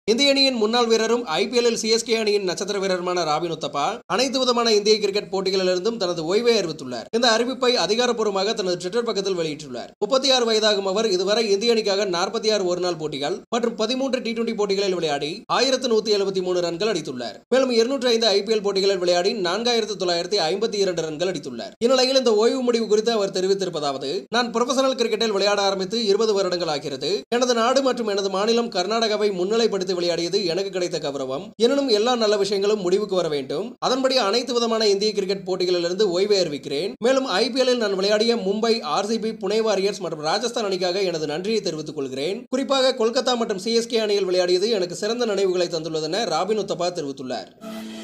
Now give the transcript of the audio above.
இந்திய அணியின் முன்னாள் வீரரும் ஐபிஎல்லில் சிஎஸ்கே அணியின் நட்சத்திர வீரருமான ராபின் உத்தப்பா அனைத்து விதமான இந்திய கிரிக்கெட் போட்டிகளிலிருந்தும் தனது ஓய்வை அறிவித்துள்ளார் இந்த அறிவிப்பை அதிகாரப்பூர்வமாக தனது ட்விட்டர் பக்கத்தில் வெளியிட்டுள்ளார் முப்பத்தி ஆறு வயதாகும் அவர் இதுவரை இந்திய அணிக்காக நாற்பத்தி ஆறு ஒருநாள் போட்டிகள் மற்றும் பதிமூன்று டி டுவெண்டி போட்டிகளில் விளையாடி ஆயிரத்து நூத்தி எழுபத்தி மூணு ரன்கள் அடித்துள்ளார் மேலும் இருநூற்றி ஐந்து ஐபிஎல் போட்டிகளில் விளையாடி நான்காயிரத்து தொள்ளாயிரத்தி ஐம்பத்தி இரண்டு ரன்கள் அடித்துள்ளார் இந்நிலையில் இந்த ஓய்வு முடிவு குறித்து அவர் தெரிவித்திருப்பதாவது நான் ப்ரொஃபஷனல் கிரிக்கெட்டில் விளையாட ஆரம்பித்து இருபது வருடங்கள் ஆகிறது எனது நாடு மற்றும் எனது மாநிலம் கர்நாடகாவை முன்னிலைப்படுத்தி விளையாடியது எனக்கு கிடைத்த கௌரவம் எனினும் எல்லா நல்ல விஷயங்களும் முடிவுக்கு வர வேண்டும் அதன்படி அனைத்து விதமான இந்திய கிரிக்கெட் போட்டிகளிலிருந்து ஓய்வை அறிவிக்கிறேன் மேலும் ஐபிஎல்லில் நான் விளையாடிய மும்பை ஆர்சிபி புனே வாரியர்ஸ் மற்றும் ராஜஸ்தான் அணிக்காக எனது நன்றியை தெரிவித்துக் கொள்கிறேன் குறிப்பாக கொல்கத்தா மற்றும் சிஎஸ்கே அணியில் விளையாடியது எனக்கு சிறந்த நினைவுகளை தந்துள்ளதென ராபின் உத்தப்பா தெரிவித்துள்ளார்